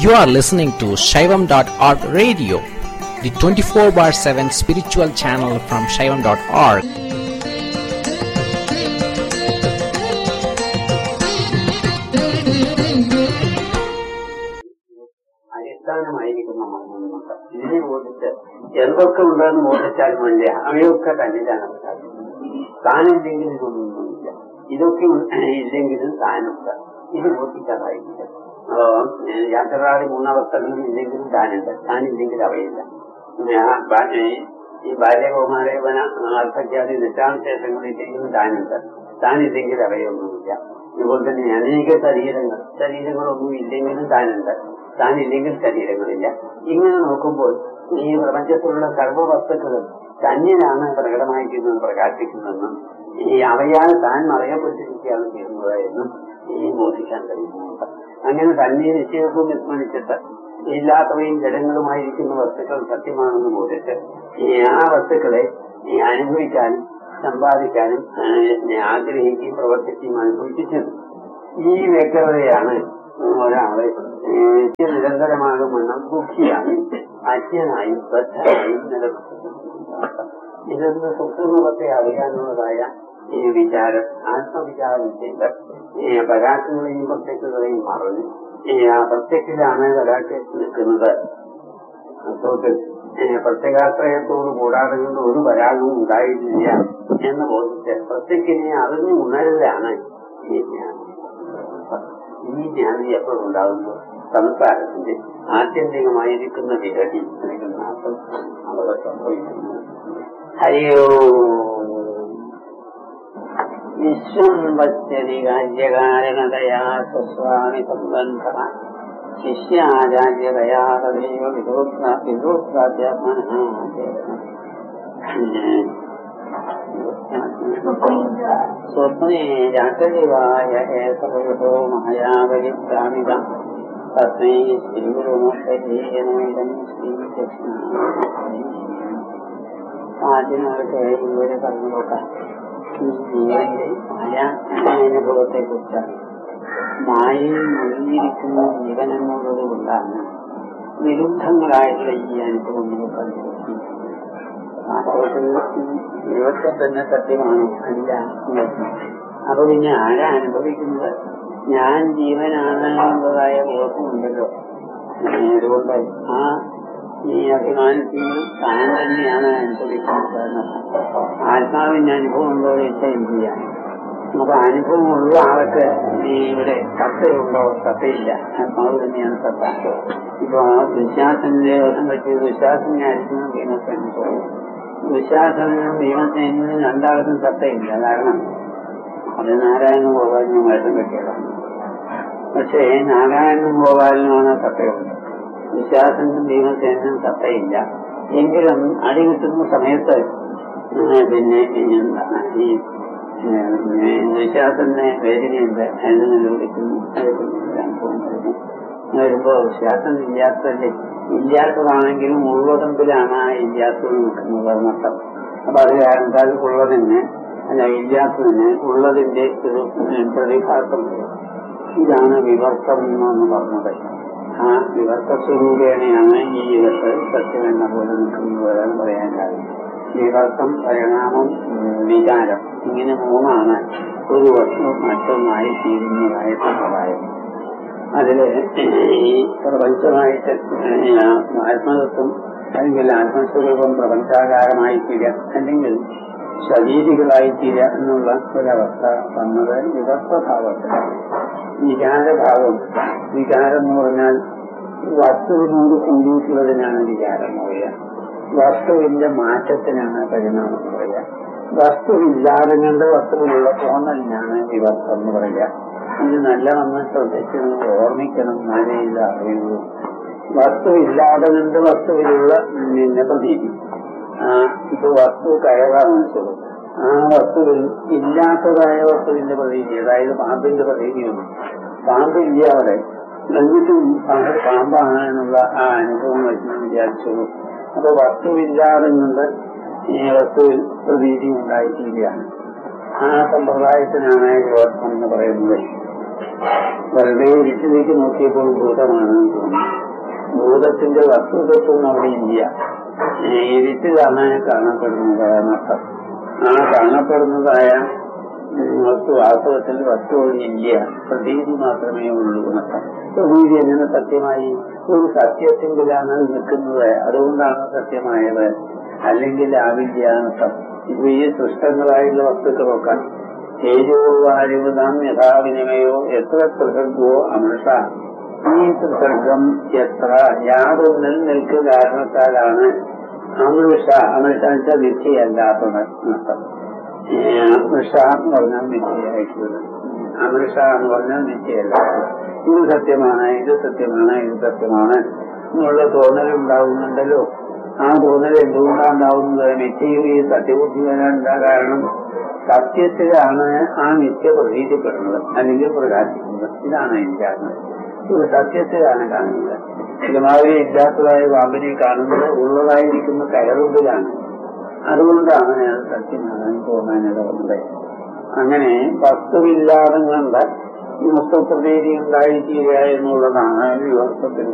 You are listening to Shaivam.org radio, the 24 bar 7 spiritual channel from Shaivam.org. അടിസ്ഥാനമായിരിക്കുന്ന മർമ്മമുണ്ട് ഇതിനെ ബോധിച്ച് എന്തൊക്കെ ഉണ്ടെന്ന് ബോധിച്ചാലും വേണ്ടിയ അവയൊക്കെ തന്നിലാണ് താനില്ലെങ്കിൽ ഇതൊന്നുമില്ല ഇതൊക്കെ ഇല്ലെങ്കിലും താനുണ്ട് ഇത് ബോധിക്കാതായില്ല അപ്പോ യാത്രകാരി മൂന്നവസ്ഥകളും ഇല്ലെങ്കിലും താനുണ്ട് താനില്ലെങ്കിൽ അവയില്ല ഞാൻ ഭാ- ഈ- ഈ ഭാര്യകുമാരേവന അർത്ഥജ്ഞാതി നിശാവിശേഷങ്ങളില്ലെങ്കിലും താനുണ്ട് താനില്ലെങ്കിൽ അവയൊന്നുമില്ല അതുപോലെ തന്നെ അനേക ശരീരങ്ങൾ ശരീരങ്ങളൊന്നും ഇല്ലെങ്കിലും താനുണ്ട് താനില്ലെങ്കിൽ ശരീരങ്ങളില്ല ഇങ്ങനെ നോക്കുമ്പോൾ ഈ പ്രപഞ്ചത്തിലുള്ള സർവ്വവസ്തുക്കളും തന്നിലാണ് പ്രകടമായിരിക്കുന്നത് പ്രകാശിക്കുന്നതെന്നും ഈ അവയാൽ താൻ മറയപ്പെട്ടിരിക്കുകയാണ് ചെയ്യുന്നത് എന്നും ഈ ബോധിക്കാൻ കഴിയുന്നുണ്ട് അങ്ങനെ തന്നെ നിശ്ചയവും വിസ്മരിച്ചിട്ട് ഇല്ലാത്തവയും ജഡങ്ങളുമായിരിക്കുന്ന വസ്തുക്കൾ സത്യമാണെന്ന് ബോധിച്ച് ഈ ആ വസ്തുക്കളെ ഈ അനുഭവിക്കാനും സമ്പാദിക്കാനും ആ, ആഗ്രഹിക്കുകയും പ്രവർത്തിക്കുകയും അനുഭവിച്ചത് ഈ വ്യക്തതയാണ് ഒരാളെ ഏഹ്, നിരന്തരമാകുമെന്നും ദുഃഖിയായും അജ്ഞനായും ബദ്ധനായും നിലനിർത്തുന്നത് ഇതൊന്ന് സുഖമുഖത്തെ അറിയാനുള്ളതായ ഈ വിചാരം ആത്മവിചാരം ചെയ്ത് ഈ പരാക്കളെയും പ്രത്യക്ഷതയും മറന്ന് ഈ ആ പ്രത്യക്ഷത്തിലാണ് പരാക്ക് നിൽക്കുന്നത് വാസ്തവത്തിൽ ഏഹ്, പ്രത്യേകാശ്രയത്തോട് കൂടാതെ കൊണ്ട് ഒരു പരാഗവും ഉണ്ടായിട്ടില്ല എന്ന് ബോധിച്ച് പ്രത്യക്കിനെ അറിഞ്ഞു ഉണരലാണ് ഈ ജ്ഞാനം ഈ ജ്ഞാനം എപ്പോഴുണ്ടാകുന്നു സംസാരത്തിന്റെ ആത്യന്തികമായിരിക്കുന്ന വിരടി അല്ലെങ്കിൽ നാശം അവിടെ സംഭവിക്കുന്നു ഹരിയോ വിശ്വം പശ്യതി കാര്യകാരണതയാ സ്വസ്വാമി സംബന്ധ ശിഷ്യാചാര്യതയാ തദൈവ വിദോത്രാധ്യാത്മന സ്വപ്നേ ജാഗ്രതിവായ ഹേസവോ മഹയാവലിപ്രാമിത തസ്മൈ ശ്രീഗുരുമോക്ഷീയനമിതം ശ്രീകൃഷ്ണ ആദ്യമൊക്കെ ഇതുവരെ പറഞ്ഞു നോക്കാം ഈ ജീവന്റെ മായ അനുഭവത്തെ കുറിച്ചാണ് മായയിൽ മുഴുകിയിരിക്കുന്ന ജീവൻ എന്നുള്ളത് കൊണ്ടാണ് വിരുദ്ധങ്ങളായിട്ടുള്ള ഈ അനുഭവങ്ങൾ കണ്ടുപിടിക്കുന്നത് വാസ്തവത്തിൽ ദൈവത്തെ തന്നെ സത്യമാണ് അല്ല അപ്പൊ പിന്നെ ആരാ അനുഭവിക്കുന്നത് ഞാൻ ജീവനാണ് എന്നതായ ബോധമുണ്ടല്ലോ അതുകൊണ്ട് ആ ഈ അഭിമാനത്തിൽ താൻ തന്നെയാണ് അനുഭവിക്കുന്നത് എന്നർത്ഥം. ആത്മാവിന്റെ അനുഭവം ഉണ്ടോ ചോദിച്ചാൽ ഇല്ല അപ്പൊ അനുഭവമുള്ള ആൾക്ക് ഈ ഇവിടെ സത്തയുണ്ടോ സത്തയില്ല ആത്മാവ് തന്നെയാണ് സത്ത ഇപ്പൊ ആ ദുശാസന്റെ ദിവസം പറ്റിയ ദുശാസനെ ആയിരിക്കും ഭീമസേന ദുശാസനും ഭീമസേനും രണ്ടാൾക്കും സത്തയില്ല കാരണം അത് നാരായണ ഗോപാലിനും വേഷം കെട്ടിയതാണ് പക്ഷേ നാരായണനും ഗോപാലിനുമാണ് സത്തയുള്ളത് വിശ്വാസനും ഭീമസേനും സത്തയില്ല എങ്കിലും അടി കിട്ടുന്ന സമയത്ത് ഏഹ് പിന്നെ എന്താണ് ഈ വിശ്വാസത്തിന് വേദനയുണ്ട് അതിന് നിലവിളിക്കുന്നു വരുമ്പോ വിശ്വാസം ഇല്ലാത്തല്ലേ ഇല്ലാത്തതാണെങ്കിലും ഉള്ളതെങ്കിലാണ് ആ ഇല്ലാത്തത് നിൽക്കുന്നത് എന്നർത്ഥം അപ്പൊ അത് കാരണത്താൽ ഉള്ളതിന് അല്ല ഇല്ലാത്തതിന് ഉള്ളതിന്റെ ഒരു പ്രതിഭാസം ഇതാണ് വിവർത്തം എന്ന് പറഞ്ഞത് ആ വിവർത്ത സ്വരൂപേണയാണ് ഈ ജഗത്ത് സത്യമെന്ന പോലെ നിൽക്കുന്നത് എന്ന് പറയാൻ കാര്യം വിവർത്തം പരിണാമം ഉം, വികാരം ഇങ്ങനെ മൂന്നാണ് ഒരു വസ്തു മറ്റൊന്നായി തീരുന്നതായ സമ്പ്രദായം അതില് ഈ പ്രപഞ്ചമായിട്ട് ആത്മതത്വം അല്ലെങ്കിൽ ആത്മസ്വരൂപം പ്രപഞ്ചാകാരമായി തീരുക അല്ലെങ്കിൽ ശരീരികളായി തീരുക എന്നുള്ള ഒരവസ്ഥ വന്നത് വിവർത്തഭാവത്തിലാണ് വികാരഭാവം വികാരം എന്ന് പറഞ്ഞാൽ വസ്തുവിനോട് കൂടിയിട്ടുള്ളതിനാണ് വികാരം എന്ന് പറയുക വസ്തുവിന്റെ മാറ്റത്തിനാണ് പരിണാമം എന്ന് പറയുക വസ്തുവില്ലാതെ കണ്ട് വസ്തുവിലുള്ള തോന്നലിനാണ് വിവർത്തം എന്ന് പറയുക ഇത് നല്ലവണ്ണം ശ്രദ്ധിച്ച് നിങ്ങൾ ഓർമ്മിക്കണം എന്നാലേ ഇത് അറിയുള്ളൂ വസ്തു ഇല്ലാതെ കണ്ട് വസ്തുവിലുള്ള പിന്നെ പ്രതീതി ആ, ഇപ്പൊ വസ്തു കയറാൻ മനസ്സിലും ആ വസ്തുവിൽ ഇല്ലാത്തതായ വസ്തുവിന്റെ പ്രതീതി അതായത് പാമ്പിന്റെ പ്രതീതിയുണ്ട് പാമ്പില്ല അവിടെ എന്നിട്ടും പാമ്പ് പാമ്പാണ് എന്നുള്ള ആ അനുഭവം വെച്ച് വിചാരിച്ചോളൂ അപ്പൊ വസ്തുവില്ലാതെ കൊണ്ട് ഈ വസ്തുവിൽ പ്രതീതി ഉണ്ടായിത്തീരുകയാണ് ആ സമ്പ്രദായത്തിനാണ് യുവത്വം എന്ന് പറയുന്നത് വെറുതെ ഇരുട്ടിലേക്ക് നോക്കിയപ്പോൾ ഭൂതമാണെന്ന് തോന്നി ഭൂതത്തിന്റെ വസ്തുതത്വം അവിടെ ഇല്ല ഏ, ഇരുട്ടിലാണ് കാണപ്പെടുന്നതായെന്നർത്ഥം ആ കാണപ്പെടുന്നതായ ഉം, വസ്തു വാസ്തവത്തിൽ വസ്തുവില്ല പ്രതീതി മാത്രമേ ഉള്ളൂ എന്നർത്ഥം പ്രതീതി എങ്ങനെ സത്യമായി ഒരു സത്യത്തിങ്കിലാണ് അത് നിൽക്കുന്നത് അതുകൊണ്ടാണ് സത്യമായത് അല്ലെങ്കിൽ ആവില്ല എന്നർത്ഥം ഇപ്പൊ ഈ സൃഷ്ടങ്ങളായുള്ള വസ്തുക്കളൊക്കെ തേജോവാരിവതാം യഥാവിനിമയോ എത്ര തൃസർഗോ അമൃഷ ഈ തൃസർഗം എത്ര യാതൊന്നിൽ നിൽക്ക് കാരണത്താലാണ് അമൃഷ അമൃഷ എന്ന് വെച്ചാൽ നിശ്ചയല്ലാത്തത് എന്നർത്ഥം അമൃഷ എന്ന് പറഞ്ഞാൽ നിശ്ചയായിട്ടുള്ളത് അമൃഷ എന്ന് പറഞ്ഞാൽ നിശ്ചയല്ലാത്തത് ഇത് സത്യമാണ് ഇത് സത്യമാണ് ഇത് സത്യമാണ് എന്നുള്ള തോന്നൽ ഉണ്ടാവുന്നുണ്ടല്ലോ ആ തോന്നൽ എന്തുകൊണ്ടാണ് ഉണ്ടാവുന്നത് നിശ്ചയം ഈ സത്യബുദ്ധി വരാൻ എന്താ കാരണം സത്യത്തിലാണ് ആ നിത്യ പ്രതീതിപ്പെടുന്നത് അല്ലെങ്കിൽ പ്രകാശിക്കുന്നത് ഇതാണ് അതിന്റെ കാരണം ഇത് സത്യത്തിലാണ് കാണുന്നത് ഇതുമാതിരി ഇല്ലാത്തതായ പാമ്പിനെ കാണുന്നത് ഉള്ളതായിരിക്കുന്ന കയറുമ്പിലാണ് അതുകൊണ്ടാണ് ഞാൻ സത്യമാണ് തോന്നാനിടവുന്നത് അങ്ങനെ വസ്തുവില്ലാതെ കണ്ട ഈ വസ്തുപ്രതീതി ഉണ്ടായിത്തീരുക എന്നുള്ളതാണ് വിവർത്തത്തിന്റെ